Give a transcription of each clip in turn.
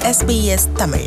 SBS Tamil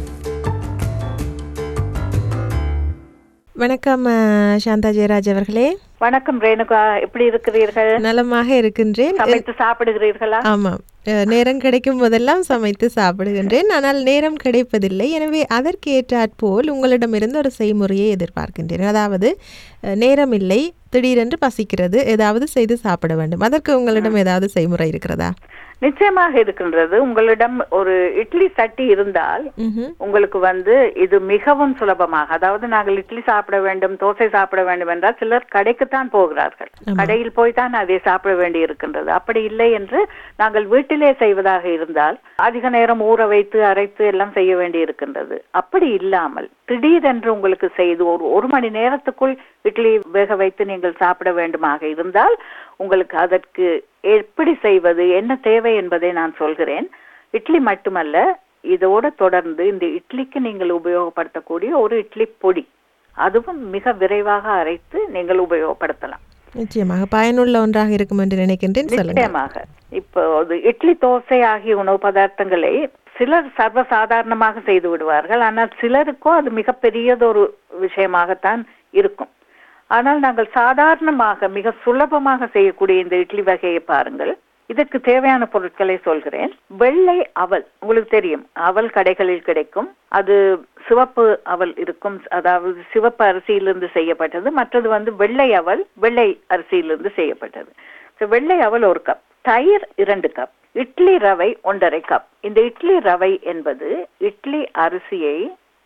வணக்கம் அஹ், சாந்தா ஜெயராஜ் அவர்களே வணக்கம் ரேணுகா எப்படி இருக்கிறீர்கள் நலமாக இருக்கின்றேன் சமைத்து சாப்பிடுகிறீர்களா ஆமாம் அஹ், நேரம் கிடைக்கும் போதெல்லாம் சமைத்து சாப்பிடுகின்றேன் ஆனால் நேரம் கிடைப்பதில்லை எனவே அதற்கு ஏற்றாற்போல் உங்களிடமிருந்து ஒரு செய்முறையை எதிர்பார்க்கின்றேன் அதாவது அஹ், நேரம் இல்லை திடீரென்று பசிக்கிறது ஏதாவது செய்து சாப்பிட வேண்டும் அதற்கு உங்களிடம் ஏதாவது செய்முறை இருக்கிறதா நிச்சயமாக இருக்கின்றது உங்களிடம் ஒரு இட்லி சட்டி இருந்தால் ம்ஹும். உங்களுக்கு வந்து இது மிகவும் சுலபமாக அதாவது நாங்கள் இட்லி சாப்பிட வேண்டும் தோசை சாப்பிட வேண்டும் என்றால் சிலர் கடைக்குத்தான் போகிறார்கள் கடையில் போய் தான் அதை சாப்பிட வேண்டி இருக்கின்றது அப்படி இல்லை என்று நாங்கள் வீட்டிலே செய்வதாக இருந்தால் அதிக நேரம் ஊற வைத்து அரைத்து எல்லாம் செய்ய வேண்டி இருக்கின்றது அப்படி இல்லாமல் திடீரென்று உங்களுக்கு செய்து ஒரு ஒரு மணி நேரத்துக்குள் இட்லி வேக வைத்து நீங்கள் சாப்பிட வேண்டுமாக இருந்தால் உங்களுக்கு அதற்கு எப்படி செய்வது என்ன தேவை என்பதை நான் சொல்கிறேன் இட்லி மட்டுமல்ல இதோட தொடர்ந்து இந்த இட்லிக்கு நீங்கள் உபயோகப்படுத்தக்கூடிய ஒரு இட்லி பொடி அதுவும் மிக விரைவாக அரைத்து நீங்கள் உபயோகப்படுத்தலாம் நிச்சயமாக பயனுள்ள ஒன்றாக இருக்கும் என்று நினைக்கின்றேன் சொல்லுங்க நிச்சயமாக இப்போ அது இட்லி தோசை ஆகிய உணவு பதார்த்தங்களை சிலர் சர்வ சாதாரணமாக செய்து விடுவார்கள் ஆனால் சிலருக்கோ அது மிகப்பெரியதொரு விஷயமாகத்தான் இருக்கும் ஆனால் நாங்கள் சாதாரணமாக மிக சுலபமாக செய்யக்கூடிய இந்த இட்லி வகையை பாருங்கள் இதற்கு தேவையான பொருட்களை சொல்கிறேன் வெள்ளை அவல் உங்களுக்கு தெரியும் அவல் கடைகளில் கிடைக்கும் அது சிவப்பு அவல் இருக்கும் அதாவது சிவப்பு அரிசியிலிருந்து செய்யப்பட்டது மற்றது வந்து வெள்ளை அவல் வெள்ளை அரிசியிலிருந்து செய்யப்பட்டது So, வெள்ளை அவல் ஒரு கப் தயிர் இரண்டு கப் இட்லி ரவை ஒன்றரை கப் இந்த இட்லி ரவை என்பது இட்லி அரிசியை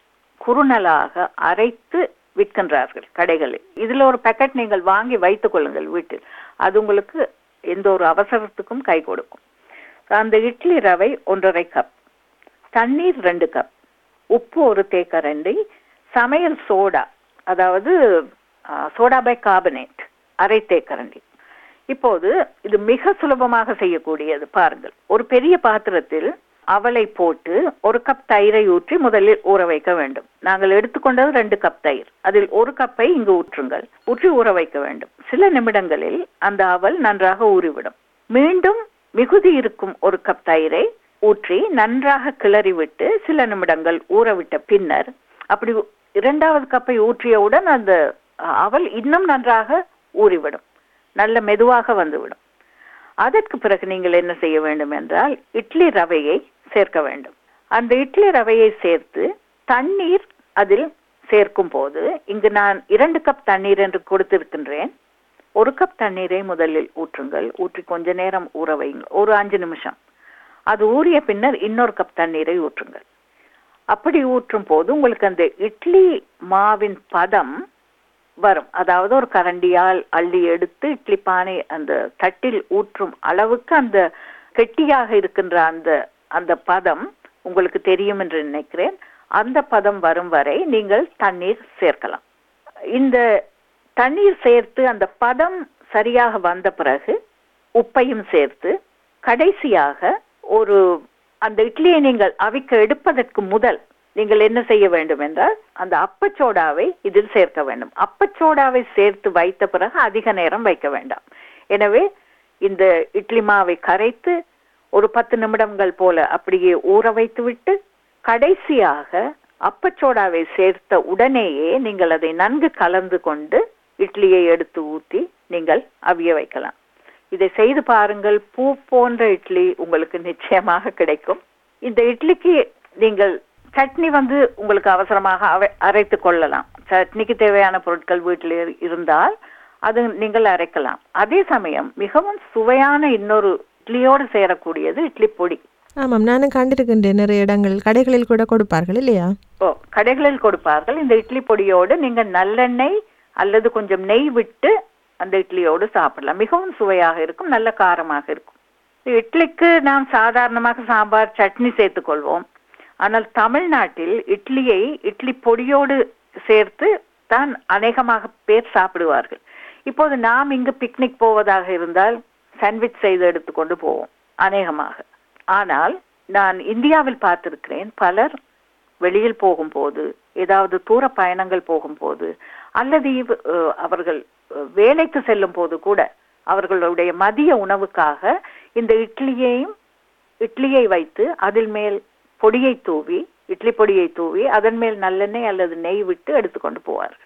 குறுநலாக அரைத்து விற்கின்றார்கள் கடைகளில் இதுல ஒரு பேக்கெட் நீங்கள் வாங்கி வைத்துக் கொள்ளுங்கள் வீட்டில் அது உங்களுக்கு எந்த ஒரு அவசரத்துக்கும் கை கொடுக்கும் அந்த இட்லி ரவை ஒன்றரை கப் தண்ணீர் ரெண்டு கப் உப்பு ஒரு தேக்கரண்டி சமையல் சோடா அதாவது சோடா பை கார்பனேட் அரை தேக்கரண்டி இப்போது இது மிக சுலபமாக செய்யக்கூடியது பாருங்கள் ஒரு பெரிய பாத்திரத்தில் அவலை போட்டு ஒரு கப் தயிரை ஊற்றி முதலில் ஊற வைக்க வேண்டும் நாங்கள் எடுத்துக்கொண்டது ரெண்டு கப் தயிர் அதில் ஒரு கப்பை இங்கு ஊற்றுங்கள் ஊற்றி ஊற வைக்க வேண்டும் சில நிமிடங்களில் அந்த அவல் நன்றாக ஊறிவிடும் மீண்டும் மிகுதி இருக்கும் ஒரு கப் தயிரை ஊற்றி நன்றாக கிளறி விட்டு சில நிமிடங்கள் ஊறவிட்ட பின்னர் அப்படி இரண்டாவது கப்பை ஊற்றியவுடன் அந்த அவல் இன்னும் நன்றாக ஊறிவிடும் நல்ல மெதுவாக வந்துவிடும் அதற்கு பிறகு நீங்கள் என்ன செய்ய வேண்டும் என்றால் இட்லி ரவையை சேர்க்க வேண்டும் அந்த இட்லி ரவையை சேர்த்து தண்ணீர் அதில் சேர்க்கும் போது இங்கு நான் இரண்டு கப் தண்ணீர் என்று கொடுத்திருக்கின்றேன் ஒரு கப் தண்ணீரை முதலில் ஊற்றுங்கள் ஊற்றி கொஞ்ச நேரம் ஊற வையுங்கள் ஒரு அஞ்சு நிமிஷம் அது ஊறிய பின்னர் இன்னொரு கப் தண்ணீரை ஊற்றுங்கள் அப்படி ஊற்றும் போது உங்களுக்கு அந்த இட்லி மாவின் பதம் வரும் அதாவது ஒரு கரண்டியால் அள்ளி எடுத்து இட்லி பானை அந்த தட்டில் ஊற்றும் அளவுக்கு அந்த கெட்டியாக இருக்கின்ற அந்த அந்த பதம் உங்களுக்கு தெரியும் என்று நினைக்கிறேன் அந்த பதம் வரும் வரை நீங்கள் தண்ணீர் சேர்க்கலாம் இந்த தண்ணீர் சேர்த்து அந்த பதம் சரியாக வந்த பிறகு உப்பையும் சேர்த்து கடைசியாக ஒரு அந்த இட்லியை நீங்கள் அவிக்க எடுப்பதற்கு முதல் நீங்கள் என்ன செய்ய வேண்டும் என்றால் அந்த அப்பச்சோடாவை இதில் சேர்க்க வேண்டும் அப்பச்சோடாவை சேர்த்து வைத்த பிறகு அதிக நேரம் வைக்க வேண்டாம் எனவே இந்த இட்லி மாவை கரைத்து ஒரு பத்து நிமிடங்கள் போல அப்படியே ஊற வைத்து விட்டு கடைசியாக அப்பச்சோடாவை சேர்த்த உடனேயே நீங்கள் அதை நன்கு கலந்து கொண்டு இட்லியை எடுத்து ஊற்றி நீங்கள் அவிய வைக்கலாம் இதை செய்து பாருங்கள் பூ போன்ற இட்லி உங்களுக்கு நிச்சயமாக கிடைக்கும் இந்த இட்லிக்கு நீங்கள் சட்னி வந்து உங்களுக்கு அவசரமாக அவை அரைத்து கொள்ளலாம் சட்னிக்கு தேவையான பொருட்கள் வீட்டில் இருந்தால் அது நீங்கள் அரைக்கலாம் அதே சமயம் மிகவும் சுவையான இன்னொரு இட்லியோடு சேரக்கூடியது இட்லி பொடி ஆமாம் நானும் கண்டிருக்கின்றேன் நிறைய இடங்கள் கடைகளில் கூட கொடுப்பார்கள் இல்லையா ஓ கடைகளில் கொடுப்பார்கள் இந்த இட்லி பொடியோடு நீங்க நல்லெண்ணெய் அல்லது கொஞ்சம் நெய் விட்டு அந்த இட்லியோடு சாப்பிடலாம் மிகவும் சுவையாக இருக்கும் நல்ல காரமாக இருக்கும் இட்லிக்கு நாம் சாதாரணமாக சாம்பார் சட்னி சேர்த்துக் கொள்வோம் ஆனால் தமிழ்நாட்டில் இட்லியை இட்லி பொடியோடு சேர்த்து தான் அநேகமாக பேர் சாப்பிடுவார்கள் இப்போது நாம் இங்கு பிக்னிக் போவதாக இருந்தால் சாண்ட்விச் செய்து எடுத்துக்கொண்டு போவோம் அநேகமாக ஆனால் நான் இந்தியாவில் பார்த்திருக்கிறேன் பலர் வெளியில் போகும்போது ஏதாவது தூர பயணங்கள் போகும்போது அல்லது இவ்- அஹ் அவர்கள் அஹ், வேலைக்கு செல்லும் போது கூட அவர்களுடைய மதிய உணவுக்காக இந்த இட்லியையும் இட்லியை வைத்து அதில் மேல் பொடியை தூவி இட்லி பொடியை தூவி அதன் மேல் நல்லெண்ணெய் அல்லது நெய் விட்டு எடுத்துக்கொண்டு போவார்கள்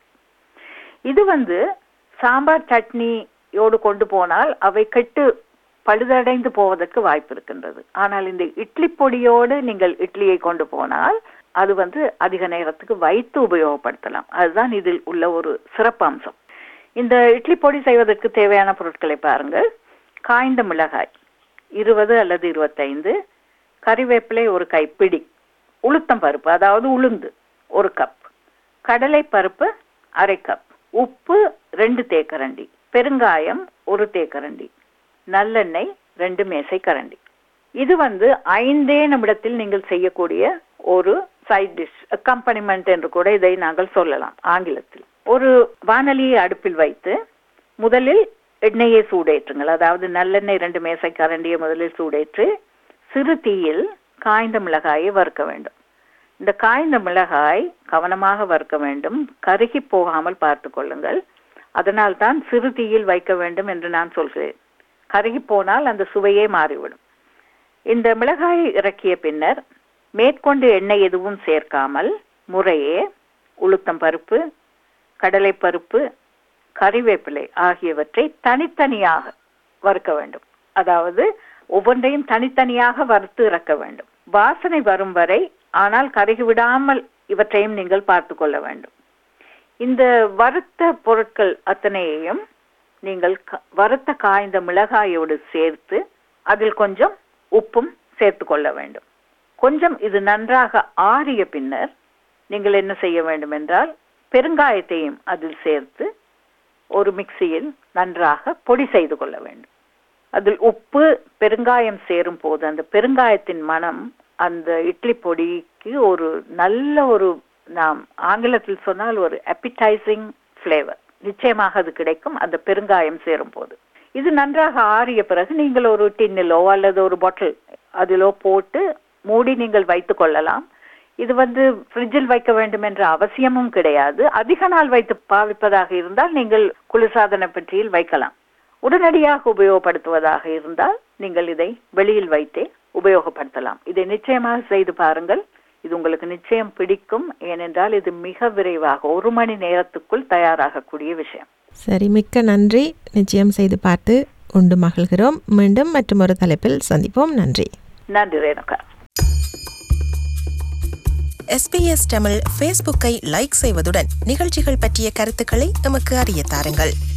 இது வந்து சாம்பார் சட்னியோடு கொண்டு போனால் அவை கெட்டு பழுதடைந்து போவதற்கு வாய்ப்பு இருக்கின்றது ஆனால் இந்த இட்லி பொடியோடு நீங்கள் இட்லியை கொண்டு போனால் அது வந்து அதிக நேரத்துக்கு வைத்து உபயோகப்படுத்தலாம் அதுதான் இதில் உள்ள ஒரு சிறப்பம்சம் இந்த இட்லி பொடி செய்வதற்கு தேவையான பொருட்களை பாருங்கள் காய்ந்த மிளகாய் இருபது அல்லது இருபத்தைந்து கறிவேப்பிலை ஒரு கைப்பிடி உளுத்தம் பருப்பு அதாவது உளுந்து ஒரு கப் கடலை பருப்பு அரை கப் உப்பு ரெண்டு தேக்கரண்டி பெருங்காயம் ஒரு தேக்கரண்டி நல்லெண்ணெய் ரெண்டு மேசை கரண்டி இது வந்து ஐந்தே நிமிடத்தில் நீங்கள் செய்யக்கூடிய ஒரு சைட் டிஷ் அக்கம்பனிமெண்ட் என்று கூட இதை நாங்கள் சொல்லலாம் ஆங்கிலத்தில் ஒரு வானலியை அடுப்பில் வைத்து முதலில் எண்ணெயை சூடேற்றுங்கள் அதாவது நல்லெண்ணெய் ரெண்டு மேசை கரண்டியை முதலில் சூடேற்றி சிறு தீயில் காய்ந்த மிளகாயை வறுக்க வேண்டும் இந்த காய்ந்த மிளகாய் கவனமாக வறுக்க வேண்டும் கருகி போகாமல் பார்த்து கொள்ளுங்கள் அதனால் தான் சிறு தீயில் வைக்க வேண்டும் என்று நான் சொல்கிறேன் கருகி போனால் அந்த சுவையே மாறிவிடும் இந்த மிளகாய் இறக்கிய பின்னர் மேற்கொண்டு எண்ணெய் எதுவும் சேர்க்காமல் முறையே உளுத்தம் பருப்பு கடலை பருப்பு கறிவேப்பிலை ஆகியவற்றை தனித்தனியாக வறுக்க வேண்டும் அதாவது ஒவ்வொன்றையும் தனித்தனியாக வறுத்து இறக்க வேண்டும் வாசனை வரும் வரை ஆனால் கருகி விடாமல் இவற்றையும் நீங்கள் பார்த்து கொள்ள வேண்டும் இந்த வறுத்த பொருட்கள் அத்தனையையும் நீங்கள் வறுத்த காய்ந்த மிளகாயோடு சேர்த்து அதில் கொஞ்சம் உப்பும் சேர்த்து கொள்ள வேண்டும் கொஞ்சம் இது நன்றாக ஆறிய பின்னர் நீங்கள் என்ன செய்ய வேண்டும் என்றால் பெருங்காயத்தையும் அதில் சேர்த்து ஒரு மிக்சியில் நன்றாக பொடி செய்து கொள்ள வேண்டும் அதில் உப்பு பெருங்காயம் சேரும் போது அந்த பெருங்காயத்தின் மனம் அந்த இட்லி பொடிக்கு ஒரு நல்ல ஒரு நாம் ஆங்கிலத்தில் சொன்னால் ஒரு அப்பிடைசிங் ஃப்ளேவர் நிச்சயமாக அது கிடைக்கும் அந்த பெருங்காயம் சேரும் போது இது நன்றாக ஆறிய பிறகு நீங்கள் ஒரு டின்னிலோ அல்லது ஒரு பாட்டில் அதிலோ போட்டு மூடி நீங்கள் வைத்து கொள்ளலாம் இது வந்து ஃப்ரிட்ஜில் வைக்க வேண்டும் என்ற அவசியமும் கிடையாது அதிக நாள் வைத்து பாவிப்பதாக இருந்தால் நீங்கள் குளிர்சாதன பெட்டியில் வைக்கலாம் உடனடியாக உபயோகப்படுத்துவதாக இருந்தால் நீங்கள் இதை வெளியில் வைத்தே உபயோகப்படுத்தலாம் இதை நிச்சயமாக செய்து பாருங்கள் இது உங்களுக்கு நிச்சயம் பிடிக்கும் ஏனென்றால் இது மிக விரைவாக ஒரு மணி நேரத்துக்குள் தயாராகக்கூடிய விஷயம் சரி மிக்க நன்றி நிச்சயம் செய்து பார்த்து உண்டு மகிழ்கிறோம் மீண்டும் மற்றும் ஒரு தலைப்பில் சந்திப்போம் நன்றி நன்றி ரேணுகா எஸ்பிஎஸ் தமிழ் ஃபேஸ்புக்கை லைக் செய்வதுடன் நிகழ்ச்சிகள் பற்றிய கருத்துக்களை எமக்கு அறிய தாருங்கள்